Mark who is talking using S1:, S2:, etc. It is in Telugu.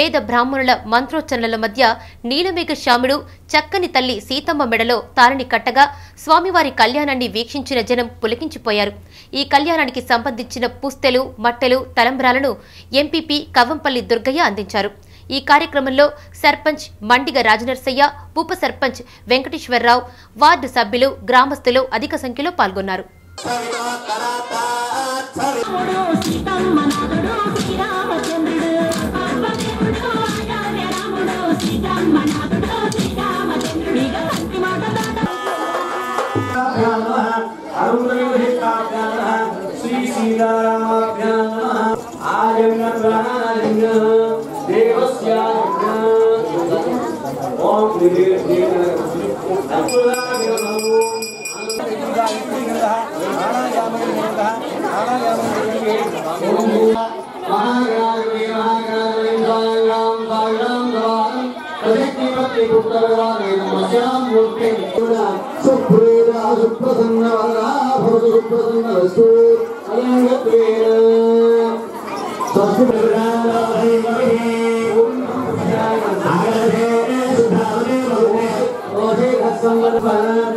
S1: వేద బ్రాహ్మణుల మంత్రోచ్చరణల మధ్య నీలమేఘ శ్యాముడు చక్కని తల్లి సీతమ్మ మెడలో తారని కట్టగా స్వామివారి కళ్యాణాన్ని వీక్షించిన జనం పులకించిపోయారు ఈ కళ్యాణానికి సంబంధించిన పుస్తెలు మట్టెలు తలంబ్రాలను ఎంపీపీ కవ్వంపల్లి దుర్గయ్య అందించారు ఈ కార్యక్రమంలో సర్పంచ్ మండిగ రాజనర్సయ్య ఉప సర్పంచ్ వెంకటేశ్వరరావు వార్డు సభ్యులు గ్రామస్తులు అధిక సంఖ్యలో పాల్గొన్నారు
S2: శ్రీ సీతారామాభ్యాం ఆర్యం ప్రాణాలింగ దేవస్య ఓం స్వస్తి